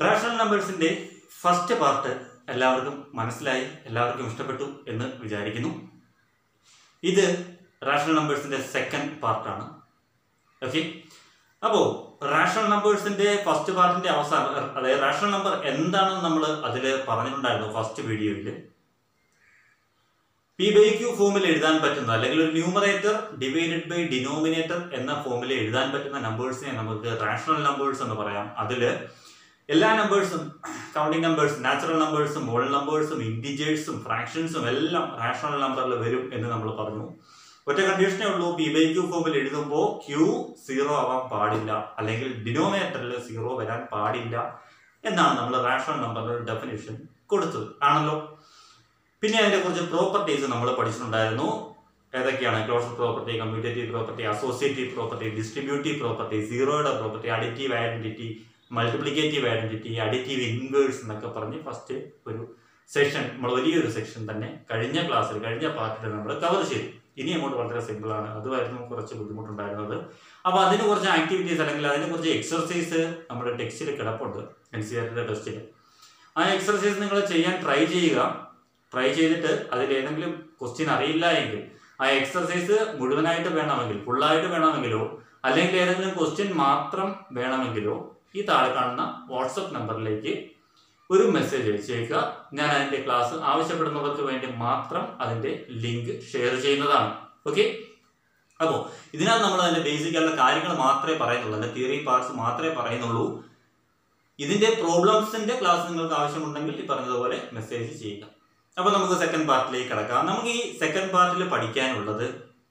rational നമ്പേഴ്സിന്റെ first part എല്ലാവർക്കും മനസ്സിലായി എല്ലാവർക്കും ഇഷ്ടപ്പെട്ടു എന്ന് വിചാരിക്കുന്നു ഇത് റാഷണൽ നമ്പേഴ്സിന്റെ സെക്കൻഡ് പാർട്ടാണ് ഓക്കെ അപ്പോൾ റാഷണൽ നമ്പേഴ്സിന്റെ ഫസ്റ്റ് പാർട്ടിന്റെ അവസാനം അതായത് റാഷണൽ നമ്പർ എന്താണെന്ന് നമ്മൾ അതിൽ പറഞ്ഞിട്ടുണ്ടായിരുന്നു ഫസ്റ്റ് വീഡിയോയിൽ പി ബൈ ക്യൂ ഫോമിൽ എഴുതാൻ പറ്റുന്ന അല്ലെങ്കിൽ ഒരു ന്യൂമറേറ്റർ ഡിവൈഡഡ് ബൈ ഡിനോമിനേറ്റർ എന്ന ഫോമിൽ എഴുതാൻ പറ്റുന്ന നമ്പേഴ്സിനെ നമുക്ക് റാഷണൽ നമ്പേഴ്സ് എന്ന് പറയാം അതിൽ എല്ലാ നമ്പേഴ്സും കൗണ്ടിങ് നമ്പേഴ്സ് നാച്ചുറൽ നമ്പേഴ്സും ഹോൾ നമ്പേഴ്സും ഇൻഡിജേഴ്സും ഫ്രാക്ഷൻസും എല്ലാം റാഷണൽ നമ്പറിൽ വരും എന്ന് നമ്മൾ പറഞ്ഞു ഒറ്റ കണ്ടീഷനേ ഉള്ളൂ പി ബൈ ക്യൂ ഫോമിൽ എഴുതുമ്പോൾ ക്യൂ സീറോ ആവാൻ പാടില്ല അല്ലെങ്കിൽ ഡിനോമിനേറ്ററിൽ സീറോ വരാൻ പാടില്ല എന്നാണ് നമ്മൾ റാഷണൽ നമ്പറിന്റെ ഡെഫിനേഷൻ കൊടുത്തത് ആണല്ലോ പിന്നെ അതിന്റെ കുറച്ച് പ്രോപ്പർട്ടീസ് നമ്മൾ പഠിച്ചിട്ടുണ്ടായിരുന്നു ഏതൊക്കെയാണ് closure property commutative property associative property distributive property സീറോയുടെ property additive identity multiplicative identity additive inverse എന്നൊക്കെ പറഞ്ഞ് ഫസ്റ്റ് ഒരു സെഷൻ നമ്മൾ വലിയൊരു സെക്ഷൻ തന്നെ കഴിഞ്ഞ ക്ലാസ്സിൽ കഴിഞ്ഞ പാർട്ടിൽ നമ്മൾ കവർ ചെയ്തു ഇനി അങ്ങോട്ട് വളരെ സിമ്പിൾ ആണ് അതുമായിരുന്നു കുറച്ച് ബുദ്ധിമുട്ടുണ്ടായിരുന്നത് അപ്പോൾ അതിന് കുറച്ച് ആക്ടിവിറ്റീസ് അല്ലെങ്കിൽ അതിന് കുറച്ച് എക്സർസൈസ് നമ്മുടെ ടെക്സ്റ്റിൽ കിടപ്പുണ്ട് എൻ സി ആറിന്റെ ടെസ്റ്റിൽ ആ എക്സർസൈസ് നിങ്ങൾ ചെയ്യാൻ ട്രൈ ചെയ്യുക ട്രൈ ചെയ്തിട്ട് അതിൽ ഏതെങ്കിലും ക്വസ്റ്റ്യൻ അറിയില്ല എങ്കിൽ ആ എക്സർസൈസ് മുഴുവനായിട്ട് വേണമെങ്കിൽ ഫുള്ളായിട്ട് വേണമെങ്കിലോ അല്ലെങ്കിൽ ഏതെങ്കിലും ക്വസ്റ്റ്യൻ മാത്രം വേണമെങ്കിലോ ഈ താഴെ കാണുന്ന വാട്സപ്പ് നമ്പറിലേക്ക് ഒരു മെസ്സേജ് അയച്ചേക്കുക ഞാൻ അതിന്റെ ക്ലാസ് ആവശ്യപ്പെടുന്നവർക്ക് വേണ്ടി മാത്രം അതിന്റെ ലിങ്ക് ഷെയർ ചെയ്യുന്നതാണ് ഓക്കെ അപ്പോൾ ഇതിനകത്ത് നമ്മൾ അതിന്റെ ബേസിക് ആയിട്ടുള്ള കാര്യങ്ങൾ മാത്രമേ പറയുന്നുള്ളൂ അതിന്റെ തിയറി പാർട്സ് മാത്രമേ പറയുന്നുള്ളൂ ഇതിന്റെ പ്രോബ്ലംസിന്റെ ക്ലാസ് നിങ്ങൾക്ക് ആവശ്യമുണ്ടെങ്കിൽ ഈ പറഞ്ഞതുപോലെ മെസ്സേജ് ചെയ്യുക അപ്പൊ നമുക്ക് സെക്കൻഡ് പാർട്ടിലേക്ക് കിടക്കാം നമുക്ക് ഈ സെക്കൻഡ് പാർട്ടിൽ പഠിക്കാനുള്ളത്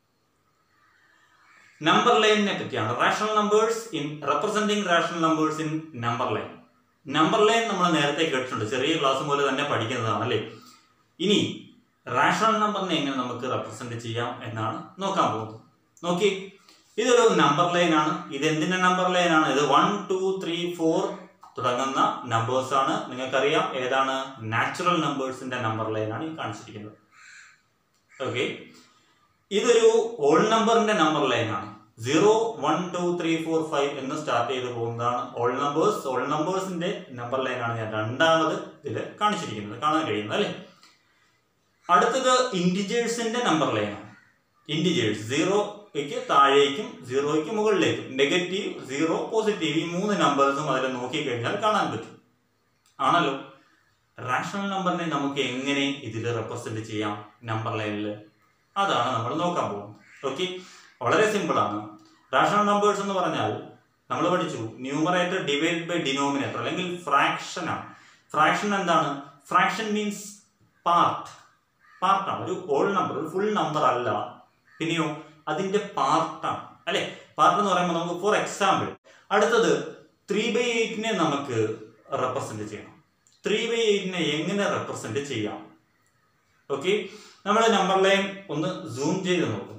നമ്പർ ലൈനിനെ പറ്റിയാണ് rational numbers in representing rational numbers in number line number line നമ്മൾ നേരത്തെ കേട്ടിട്ടുണ്ട് ചെറിയ ക്ലാസ് പോലെ തന്നെ പഠിക്കുന്നതാണ് അല്ലേ ഇനി റാഷണൽ നമ്പറിനെ എങ്ങനെ നമുക്ക് റെപ്രസെന്റ് ചെയ്യാം എന്നാണ് നോക്കാൻ പോകുന്നത് നോക്കി ഇതൊരു നമ്പർ ലൈൻ ആണ് ഇത് എന്തിന്റെ നമ്പർ ലൈൻ ആണ് ഇത് വൺ ടു ത്രീ ഫോർ തുടങ്ങുന്ന നമ്പേഴ്സ് ആണ് നിങ്ങൾക്കറിയാം ഏതാണ് നാച്ചുറൽ നമ്പേഴ്സിന്റെ നമ്പർ ലൈൻ ആണ് ഈ കാണിച്ചിരിക്കുന്നത് ഓക്കെ ഇതൊരു ഓൾ നമ്പറിന്റെ നമ്പർ ലൈൻ ആണ് zero one two three four five എന്ന് സ്റ്റാർട്ട് ചെയ്ത് പോകുന്നതാണ് ഓൾ നമ്പേഴ്സ് ഓൾ നമ്പേഴ്സിന്റെ നമ്പർ ലൈൻ ആണ് ഞാൻ രണ്ടാമത് ഇതിൽ കാണിച്ചിരിക്കുന്നത് കാണാൻ കഴിയുന്നത് അല്ലേ അടുത്തത് ഇൻഡിജേഴ്സിന്റെ നമ്പർ ലൈൻ ആണ് ഇൻഡിജേഴ്സ് സീറോയ്ക്ക് താഴേക്കും സീറോയ്ക്ക് മുകളിലേക്കും നെഗറ്റീവ് സീറോ പോസിറ്റീവ് ഈ മൂന്ന് നമ്പേഴ്സും അതിൽ നോക്കിക്കഴിഞ്ഞാൽ കാണാൻ പറ്റും ആണല്ലോ റാഷണൽ നമ്പറിനെ നമുക്ക് എങ്ങനെ ഇതിൽ റെപ്രസെന്റ് ചെയ്യാം നമ്പർ ലൈനിൽ അതാണ് നമ്മൾ നോക്കാൻ പോകുന്നത് ഓക്കെ വളരെ സിമ്പിൾ ആണ് റാഷണൽ നമ്പേഴ്സ് എന്ന് പറഞ്ഞാൽ നമ്മൾ പഠിച്ചു ന്യൂമറേറ്റർ ഡിവൈഡ് ബൈ ഡിനോമിനേറ്റർ അല്ലെങ്കിൽ ഫ്രാക്ഷൻ ആണ് ഫ്രാക്ഷൻ എന്താണ് ഫ്രാക്ഷൻ മീൻസ് പാർട്ട് പാർട്ടാണ് ഒരു ഓൾ നമ്പർ ഒരു ഫുൾ നമ്പർ അല്ല പിന്നെയോ അതിന്റെ പാർട്ടാണ് അല്ലെ പാർട്ട് എന്ന് പറയുമ്പോൾ നമുക്ക് ഫോർ എക്സാമ്പിൾ അടുത്തത് ത്രീ ബൈ എയ്റ്റിനെ നമുക്ക് റെപ്രസെന്റ് ചെയ്യണം ത്രീ ബൈ എയ്റ്റിനെ എങ്ങനെ റെപ്രസെന്റ് ചെയ്യാം ഓക്കെ നമ്മൾ നമ്പർ ലൈൻ ഒന്ന് സൂം ചെയ്ത് നോക്കും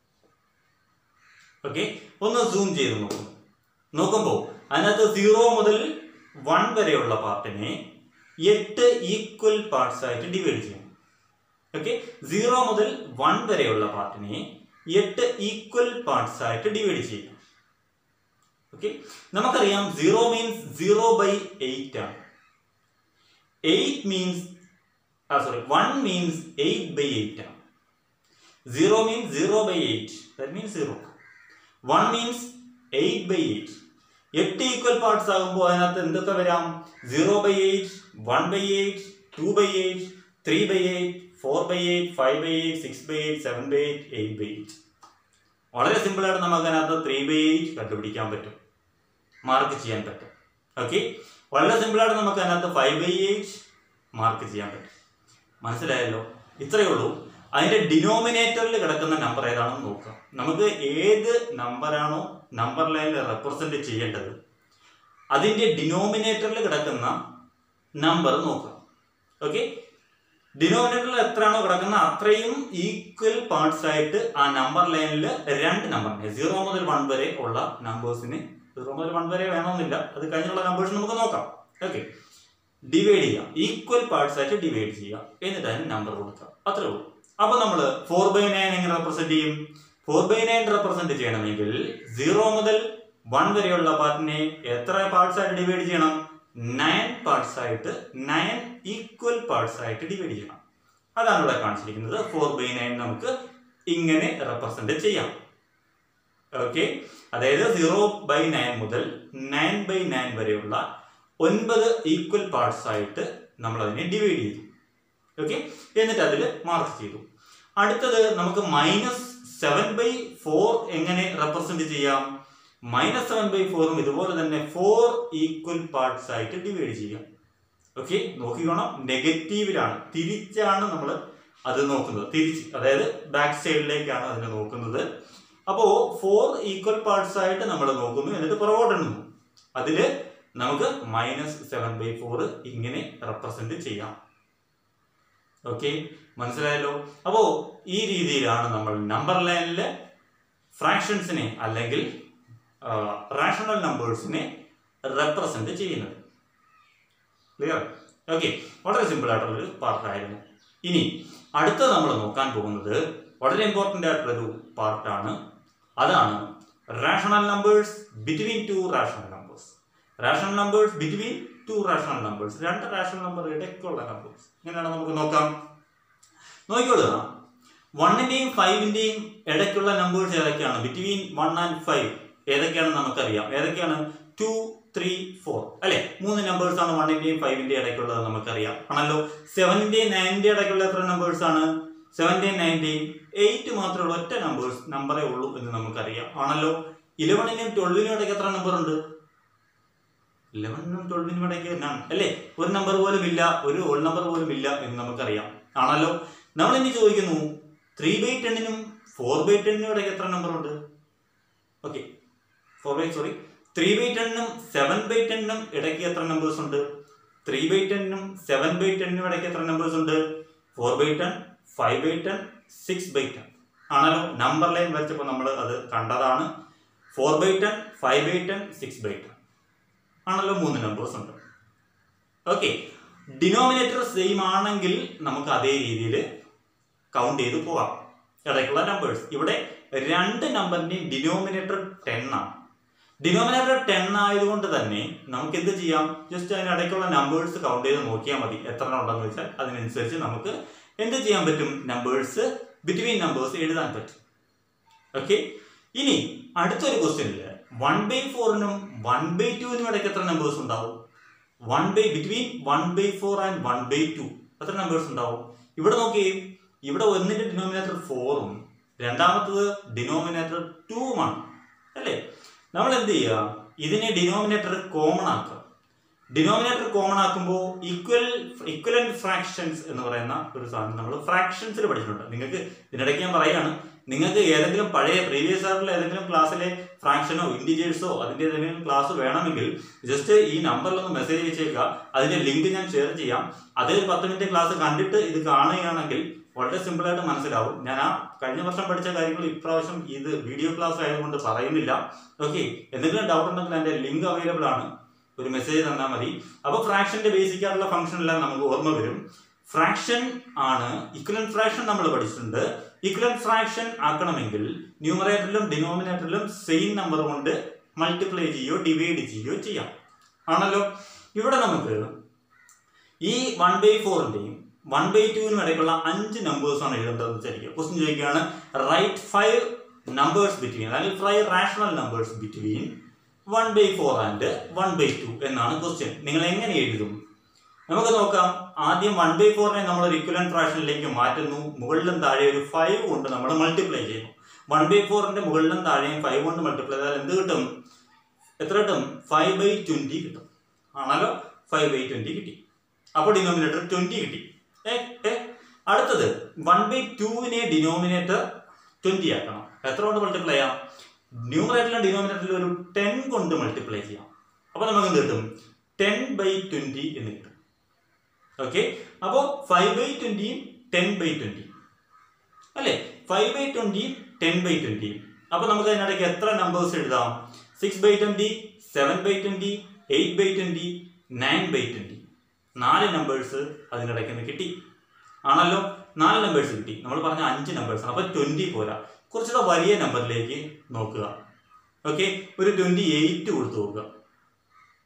ഓക്കെ ഒന്ന് സൂം ചെയ്ത് നോക്കും നോക്കുമ്പോൾ അതിനകത്ത് സീറോ മുതൽ വൺ വരെയുള്ള പാർട്ടിനെ എട്ട് ഈക്വൽ പാർട്സ് ആയിട്ട് ഡിവൈഡ് ചെയ്യണം ഓക്കെ സീറോ മുതൽ വൺ വരെയുള്ള പാർട്ടിനെ എട്ട് ഈക്വൽ പാർട്സ് ആയിട്ട് ഡിവൈഡ് ചെയ്യണം ഓക്കെ നമുക്കറിയാം zero means zero by eight ആണ് eight means ah sorry one means eight by eight ആണ് zero means zero by eight that means zero one means eight by eight എട്ട് equal parts ആകുമ്പോൾ അതിനകത്ത് എന്തൊക്കെ വരാം zero by eight one by eight two by eight three by eight four by eight five by eight six by eight seven by eight eight by eight വളരെ simple ആയിട്ട് നമുക്ക് അതിനകത്ത് three by eight കണ്ടുപിടിക്കാൻ പറ്റും mark ചെയ്യാൻ പറ്റും okay വളരെ simple ആയിട്ട് നമുക്ക് അതിനകത്ത് ഫൈവ് ബൈ എയ്റ്റ് മാർക്ക് ചെയ്യാൻ പറ്റും മനസ്സിലായല്ലോ ഇത്രയേ ഉള്ളൂ അതിന്റെ ഡിനോമിനേറ്ററിൽ കിടക്കുന്ന നമ്പർ ഏതാണെന്ന് നോക്കാം നമുക്ക് ഏത് നമ്പറാണോ നമ്പർ ലൈനിൽ റെപ്രസെന്റ് ചെയ്യേണ്ടത് അതിന്റെ ഡിനോമിനേറ്ററിൽ കിടക്കുന്ന നമ്പർ നോക്കാം ഓക്കെ ഡിനോമിനേറ്ററിൽ എത്രയാണോ കിടക്കുന്ന അത്രയും ഈക്വൽ പാർട്സ് ആയിട്ട് ആ നമ്പർ ലൈനിൽ രണ്ട് നമ്പറിനെ സീറോ മുതൽ വൺ വരെ ഉള്ള നമ്പേഴ്സിന് സീറോ മുതൽ വൺ വരെ വേണമെന്നില്ല അത് കഴിഞ്ഞുള്ള നമ്പേഴ്സ് നമുക്ക് നോക്കാം ഓക്കെ ഡിവൈഡ് ചെയ്യാം ഈക്വൽ പാർട്സ് ആയിട്ട് ഡിവൈഡ് ചെയ്യുക എന്നിട്ട് അതിന് നമ്പർ കൊടുക്കുക അത്രേ ഉള്ളൂ അപ്പൊ നമ്മൾ ഫോർ ബൈ നയൻ എങ്ങനെ റെപ്രസെന്റ് ചെയ്യും ഫോർ ബൈ നയൻ റെപ്രസെന്റ് ചെയ്യണമെങ്കിൽ സീറോ മുതൽ വൺ വരെയുള്ള പാർട്ടിനെ എത്ര പാർട്സ് ആയിട്ട് ഡിവൈഡ് ചെയ്യണം നയൻ പാർട്സ് ആയിട്ട് നയൻ ഈക്വൽ പാർട്സ് ആയിട്ട് ഡിവൈഡ് ചെയ്യണം അതാണ് ഇവിടെ കാണിച്ചിരിക്കുന്നത് ഫോർ ബൈ നയൻ നമുക്ക് ഇങ്ങനെ റെപ്രസെന്റ് ചെയ്യാം ഓക്കെ അതായത് സീറോ ബൈ നയൻ മുതൽ നയൻ ബൈ നയൻ വരെയുള്ള ഒൻപത് ഈക്വൽ പാർട്സ് ആയിട്ട് നമ്മൾ അതിനെ ഡിവൈഡ് ചെയ്തു ഓക്കെ എന്നിട്ട് അതിൽ മാർക്ക് ചെയ്തു അടുത്തത് നമുക്ക് മൈനസ് സെവൻ ബൈ ഫോർ എങ്ങനെ റെപ്രസെന്റ് ചെയ്യാം മൈനസ് സെവൻ ബൈ ഫോറും ഇതുപോലെ തന്നെ ഫോർ ഈക്വൽ പാർട്സ് ആയിട്ട് ഡിവൈഡ് ചെയ്യാം ഓക്കെ നോക്കിക്കോണം നെഗറ്റീവിലാണ് തിരിച്ചാണ് നമ്മൾ അത് നോക്കുന്നത് തിരിച്ച് അതായത് ബാക്ക് സൈഡിലേക്കാണ് അതിനെ നോക്കുന്നത് അപ്പോൾ ഫോർ ഈക്വൽ പാർട്സ് ആയിട്ട് നമ്മൾ നോക്കുന്നു എന്നിട്ട് പുറകോട്ട് എണ്ണുന്നു അതിൽ നമുക്ക് മൈനസ് സെവൻ ബൈ ഫോർ ഇങ്ങനെ റെപ്രസെന്റ് ചെയ്യാം ഓക്കെ മനസ്സിലായല്ലോ അപ്പോൾ ഈ രീതിയിലാണ് നമ്മൾ നമ്പർ ലൈനിലെ ഫ്രാക്ഷൻസിനെ അല്ലെങ്കിൽ റാഷണൽ നമ്പേഴ്സിനെ റെപ്രസെന്റ് ചെയ്യുന്നത് ക്ലിയർ ഓക്കെ വളരെ സിമ്പിൾ ആയിട്ടുള്ളൊരു പാർട്ടായിരുന്നു ഇനി അടുത്ത നമ്മൾ നോക്കാൻ പോകുന്നത് വളരെ ഇമ്പോർട്ടൻ്റ് ആയിട്ടുള്ളൊരു പാർട്ടാണ് അതാണ് rational numbers between two rational numbers rational numbers between two rational numbers രണ്ട് റാഷണൽ നമ്പർ ഇടയ്ക്കുള്ള നമ്പേഴ്സ് ഇങ്ങനെയാണ് നമുക്ക് നോക്കാം നോക്കിക്കൊള്ളുക വണ്ണിന്റെയും ഫൈവിന്റെയും ഇടയ്ക്കുള്ള നമ്പേഴ്സ് ഏതൊക്കെയാണ് ബിറ്റ്വീൻ വൺ ആൻഡ് ഫൈവ് ഏതൊക്കെയാണെന്ന് നമുക്കറിയാം ഏതൊക്കെയാണ് ടു ത്രീ ഫോർ അല്ലെ മൂന്ന് നമ്പേഴ്സ് ആണ് വണ്ണിന്റെയും ഫൈവിന്റെയും ഇടയ്ക്കുള്ളത് നമുക്കറിയാം ആണല്ലോ സെവനിന്റെയും നയനിന്റെയും ഇടയ്ക്കുള്ള എത്ര നമ്പേഴ്സ് ആണ് സെവന്റെയും നയന്റെയും എയ്റ്റ് മാത്രമുള്ള ഒറ്റ നമ്പേഴ്സ് നമ്പറേ ഉള്ളൂ എന്ന് നമുക്കറിയാം ആണല്ലോ ഇലവണിനും ട്വൽവിനും ഇടയ്ക്ക് എത്ര നമ്പർ ഉണ്ട് ഇലവനും ട്വൽവിനും ഇടയ്ക്ക് നൺ അല്ലേ ഒരു നമ്പർ പോലും ഇല്ല ഒരു ഓൾ നമ്പർ പോലും ഇല്ല എന്ന് നമുക്കറിയാം ആണല്ലോ നമ്മൾ ഇനി ചോദിക്കുന്നു ത്രീ ബൈ ടെന്നിനും ഫോർ ബൈ ടെന്നിനും ഇടയ്ക്ക് എത്ര നമ്പർ ഉണ്ട് okay four by sorry three by ടെന്നിനും സെവൻ ബൈ ടെന്നിനും ഇടയ്ക്ക് എത്ര നമ്പേഴ്സ് ഉണ്ട് ത്രീ ബൈ ടെന്നിനും സെവൻ ബൈ ടെന്നിനും ഇടയ്ക്ക് എത്ര നമ്പേഴ്സ് ഉണ്ട് four by ten five by ten six by ten ആണല്ലോ നമ്പർ ലൈൻ വരച്ചപ്പോൾ നമ്മൾ അത് കണ്ടതാണ് four by ten five by ten six by ten ആണല്ലോ മൂന്ന് നമ്പേഴ്സ് ഉണ്ട് ഓക്കെ ഡിനോമിനേറ്റർ സെയിം ആണെങ്കിൽ നമുക്ക് അതേ രീതിയിൽ കൗണ്ട് ചെയ്ത് പോകാം ഇടയ്ക്കുള്ള നമ്പേഴ്സ് ഇവിടെ രണ്ട് നമ്പറിന്റെയും ഡിനോമിനേറ്റർ ടെൻ ആണ് ഡിനോമിനേറ്റർ ടെൻ ആയതുകൊണ്ട് തന്നെ നമുക്ക് എന്ത് ചെയ്യാം ജസ്റ്റ് അതിനിടയ്ക്കുള്ള നമ്പേഴ്സ് കൗണ്ട് ചെയ്ത് നോക്കിയാൽ മതി എത്ര ഉണ്ടെന്ന് വെച്ചാൽ അതിനനുസരിച്ച് നമുക്ക് എന്ത് ചെയ്യാൻ പറ്റും നമ്പേഴ്സ് ബിറ്റ്വീൻ നമ്പേഴ്സ് എഴുതാൻ പറ്റും ഓക്കെ ഇനി അടുത്തൊരു ക്വസ്റ്റ്യനില് വൺ ബൈ ഫോറിനും വൺ ബൈ ടുവിനും ഇടയ്ക്ക് എത്ര നമ്പേഴ്സ് ഉണ്ടാവും one by between one by four and one by two എത്ര നമ്പേഴ്സ് ഉണ്ടാവും ഇവിടെ നോക്കിയേ ഇവിടെ ഒന്നിന്റെ ഡിനോമിനേറ്റർ ഫോറും രണ്ടാമത്തത് ഡിനോമിനേറ്റർ ടൂവുമാണ് അല്ലേ നമ്മൾ എന്ത് ചെയ്യുക ഇതിനെ ഡിനോമിനേറ്റർ കോമൺ ആക്കുക ഡിനോമിനേറ്റർ കോമൺ ആക്കുമ്പോൾ ഈക്വൽ ഇക്വലന്റ് ഫ്രാക്ഷൻസ് എന്ന് പറയുന്ന ഒരു സാധനം നമ്മൾ ഫ്രാക്ഷൻസിൽ പഠിച്ചിട്ടുണ്ട് നിങ്ങൾക്ക് ഇതിനിടയ്ക്ക് ഞാൻ പറയുകയാണ് നിങ്ങൾക്ക് ഏതെങ്കിലും പഴയ പ്രീവിയസ് ആയിട്ടുള്ള ഏതെങ്കിലും ക്ലാസ്സിലെ ഫ്രാക്ഷനോ ഇൻഡിജേഴ്സോ അതിന്റെ ഏതെങ്കിലും ക്ലാസ് വേണമെങ്കിൽ ജസ്റ്റ് ഈ നമ്പറിൽ ഒന്ന് മെസ്സേജ് അയച്ചേക്കുക അതിന്റെ ലിങ്ക് ഞാൻ ഷെയർ ചെയ്യാം അതേ ഒരു പത്ത് മിനിറ്റ് ക്ലാസ് കണ്ടിട്ട് ഇത് കാണുകയാണെങ്കിൽ വളരെ സിമ്പിൾ ആയിട്ട് മനസ്സിലാവും ഞാൻ ആ കഴിഞ്ഞ വർഷം പഠിച്ച കാര്യങ്ങൾ ഇപ്രാവശ്യം ഇത് വീഡിയോ ക്ലാസ് ആയതുകൊണ്ട് പറയുന്നില്ല ഓക്കെ എന്തെങ്കിലും ഡൗട്ട് ഉണ്ടെങ്കിൽ എൻ്റെ ലിങ്ക് അവൈലബിൾ ആണ് ഒരു മെസ്സേജ് തന്നാൽ മതി അപ്പോൾ ഫ്രാക്ഷന്റെ ബേസിക് ആയിട്ടുള്ള ഫംഗ്ഷൻ എല്ലാം നമുക്ക് ഓർമ്മ വരും ഫ്രാക്ഷൻ ആണ് ഇക്വലൻ ഫ്രാക്ഷൻ നമ്മൾ പഠിച്ചിട്ടുണ്ട് ഇക്വലൻ ഫ്രാക്ഷൻ ആക്കണമെങ്കിൽ ന്യൂമറേറ്ററിലും ഡിനോമിനേറ്ററിലും സെയിം നമ്പർ കൊണ്ട് മൾട്ടിപ്ലൈ ചെയ്യോ ഡിവൈഡ് ചെയ്യോ ചെയ്യാം ആണല്ലോ ഇവിടെ നമുക്ക് ഈ വൺ ബൈ ഫോറിന്റെയും വൺ ബൈ ടുവിനും ഇടയ്ക്കുള്ള അഞ്ച് നമ്പേഴ്സ് ആണ് എഴുതേണ്ടതെന്ന് വിചാരിക്കുക ക്വസ്റ്റ്യൻ ചോദിക്കുകയാണ് റൈറ്റ് ഫൈവ് നമ്പേഴ്സ് ബിറ്റ്വീൻ അല്ലെങ്കിൽ five rational numbers between one by four and one by two എന്നാണ് ക്വസ്റ്റ്യൻ നിങ്ങൾ എങ്ങനെ എഴുതും നമുക്ക് നോക്കാം ആദ്യം വൺ ബൈ ഫോറിനെ നമ്മൾ ഒരു ഇക്വലൻ ഫ്രാക്ഷനിലേക്ക് മാറ്റുന്നു മുകളിലും താഴെ ഒരു ഫൈവ് കൊണ്ട് നമ്മൾ മൾട്ടിപ്ലൈ ചെയ്യുന്നു വൺ ബൈ ഫോറിന്റെ മുകളിലും താഴെയും ഫൈവ് കൊണ്ട് മൾട്ടിപ്ലൈ ചെയ്താൽ എന്ത് കിട്ടും എത്ര കിട്ടും ഫൈവ് ബൈ ട്വന്റി കിട്ടും ആണല്ലോ ഫൈവ് ബൈ ട്വന്റി കിട്ടി അപ്പോൾ ഡിനോമിനേറ്റർ ട്വന്റി കിട്ടി ഏ ഏ അടുത്തത് വൺ ബൈ ടുവിനെ ഡിനോമിനേറ്റർ ട്വന്റി ആക്കണം എത്ര കൊണ്ട് മൾട്ടിപ്ലൈ ചെയ്യാം ന്യൂമറേറ്ററിലും ഡിനോമിനേറ്ററിലും ഒരു ടെൻ കൊണ്ട് മൾട്ടിപ്ലൈ ചെയ്യാം അപ്പോൾ നമുക്ക് എന്ത് കിട്ടും ടെൻ ബൈ ട്വന്റി എന്ന് കിട്ടും ഓക്കെ അപ്പോൾ ഫൈവ് ബൈ ട്വന്റിയും ടെൻ ബൈ ട്വന്റി അല്ലേ ഫൈവ് ബൈ ട്വന്റിയും ടെൻ ബൈ ട്വന്റിയും അപ്പോൾ നമുക്ക് അതിനിടയ്ക്ക് എത്ര നമ്പേഴ്സ് എഴുതാം six by twenty seven by twenty eight by twenty nine by twenty നാല് നമ്പേഴ്സ് അതിനിടയ്ക്ക് നിന്ന് കിട്ടി ആണല്ലോ നാല് നമ്പേഴ്സ് കിട്ടി നമ്മൾ പറഞ്ഞ അഞ്ച് നമ്പേഴ്സ് ആണ് അപ്പോൾ ട്വന്റി പോരാ കുറച്ചുകൂടെ വലിയ നമ്പറിലേക്ക് നോക്കുക ഓക്കെ ഒരു ട്വന്റി എയ്റ്റ് കൊടുത്തു നോക്കുക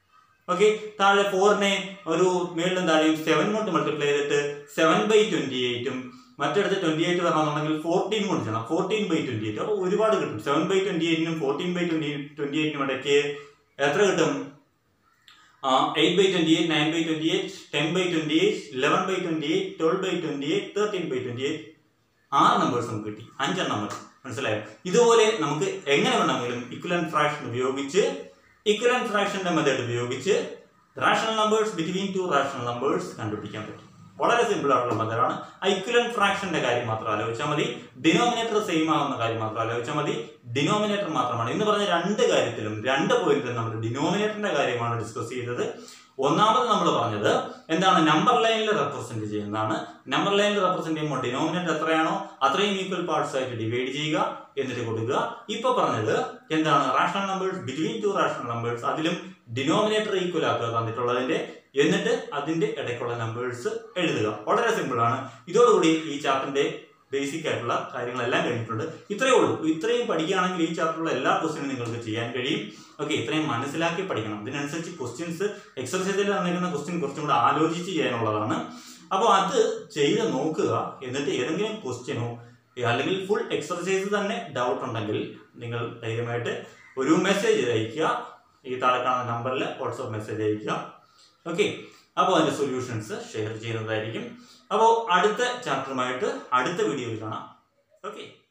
ഓക്കെ താഴെ ഫോറിനെ ഒരു മേളിലും താഴെയും സെവൻ കൊണ്ട് മൾട്ടിപ്ലൈ ചെയ്തിട്ട് സെവൻ ബൈ ട്വന്റി എയ്റ്റും മറ്റടുത്ത് ട്വന്റി എയ്റ്റ് വരണമെന്നുണ്ടെങ്കിൽ ഫോർട്ടീൻ കൊണ്ട് ചെയ്യണം ഫോർട്ടീൻ ബൈ ട്വന്റി എയ്റ്റ് അപ്പോൾ ഒരുപാട് കിട്ടും സെവൻ ബൈ ട്വന്റി എയ്റ്റിനും ഫോർട്ടീൻ ബൈ ട്വന്റി ട്വന്റി എയ്റ്റിനും ഇടയ്ക്ക് എത്ര കിട്ടും eight by twenty eight nine by twenty eight ten by twenty eight eleven by twenty eight twelve by twenty eight thirteen by twenty eight ആറ് numbers നമുക്ക് കിട്ടി അഞ്ചെണ്ണം മതി മനസ്സിലായോ ഇതുപോലെ നമുക്ക് എങ്ങനെ വേണമെങ്കിലും ഇക്വലൻ ഫ്രാക്ഷൻ ഉപയോഗിച്ച് ഇക്വലൻ ഫ്രാക്ഷന്റെ മെത്തേഡ് ഉപയോഗിച്ച് rational numbers between two rational numbers കണ്ടുപിടിക്കാൻ പറ്റും വളരെ സിമ്പിൾ ആയിട്ടുള്ള മെത്തേഡാണ് ഇക്വലൻ ഫ്രാക്ഷന്റെ കാര്യം മാത്രം ആലോചിച്ചാൽ മതി ഡിനോമിനേറ്റർ സെയിം ആവുന്ന കാര്യം മാത്രം ആലോചിച്ചാൽ മതി ഡിനോമിനേറ്റർ മാത്രമാണ് ഇന്ന് പറഞ്ഞ രണ്ട് കാര്യത്തിലും രണ്ട് പോയിന്റിലും നമ്മൾ ഡിനോമിനേറ്ററിന്റെ കാര്യമാണ് ഡിസ്കസ് ചെയ്തത് ഒന്നാമത് നമ്മൾ പറഞ്ഞത് എന്താണ് നമ്പർ ലൈനിൽ റെപ്രസെന്റ് ചെയ്യുന്നതാണ് നമ്പർ ലൈനിൽ റെപ്രസെന്റ് ചെയ്യുമ്പോൾ ഡിനോമിനേറ്റർ എത്രയാണോ അത്രയും ഈക്വൽ പാർട്സ് ആയിട്ട് ഡിവൈഡ് ചെയ്യുക എന്നിട്ട് കൊടുക്കുക ഇപ്പൊ പറഞ്ഞത് എന്താണ് rational numbers between two rational numbers അതിലും ഡിനോമിനേറ്റർ ഈക്വൽ ആക്കുക തന്നിട്ടുള്ളതിന്റെ എന്നിട്ട് അതിന്റെ ഇടയ്ക്കുള്ള നമ്പേഴ്സ് എഴുതുക വളരെ സിമ്പിൾ ആണ് ഇതോടുകൂടി ഈ ചാപ്റ്ററിന്റെ ബേസിക് ആയിട്ടുള്ള കാര്യങ്ങളെല്ലാം കഴിഞ്ഞിട്ടുണ്ട് ഇത്രയേ ഉള്ളൂ ഇത്രയും പഠിക്കുകയാണെങ്കിൽ ഈ ചാപ്റ്ററിലുള്ള എല്ലാ ക്വസ്റ്റ്യനും നിങ്ങൾക്ക് ചെയ്യാൻ കഴിയും ഓക്കെ ഇത്രയും മനസ്സിലാക്കി പഠിക്കണം ഇതിനനുസരിച്ച് ക്വസ്റ്റ്യൻസ് എക്സർസൈസിൽ തന്നിരിക്കുന്ന ക്വസ്റ്റ്യൻ കുറച്ചും കൂടെ ആലോചിച്ച് ചെയ്യാനുള്ളതാണ് അപ്പോൾ അത് ചെയ്ത് നോക്കുക എന്നിട്ട് ഏതെങ്കിലും ക്വസ്റ്റ്യനോ അല്ലെങ്കിൽ ഫുൾ എക്സർസൈസ് തന്നെ ഡൗട്ട് ഉണ്ടെങ്കിൽ നിങ്ങൾ ധൈര്യമായിട്ട് ഒരു മെസ്സേജ് അയക്കുക ഈ താഴെ കാണുന്ന നമ്പറിൽ വാട്സപ്പ് മെസ്സേജ് അയക്കുക ഓക്കെ അപ്പോൾ അതിന്റെ സൊല്യൂഷൻസ് ഷെയർ ചെയ്യുന്നതായിരിക്കും അപ്പോൾ അടുത്ത ചാപ്റ്ററുമായിട്ട് അടുത്ത വീഡിയോയിൽ കാണാം ഓക്കെ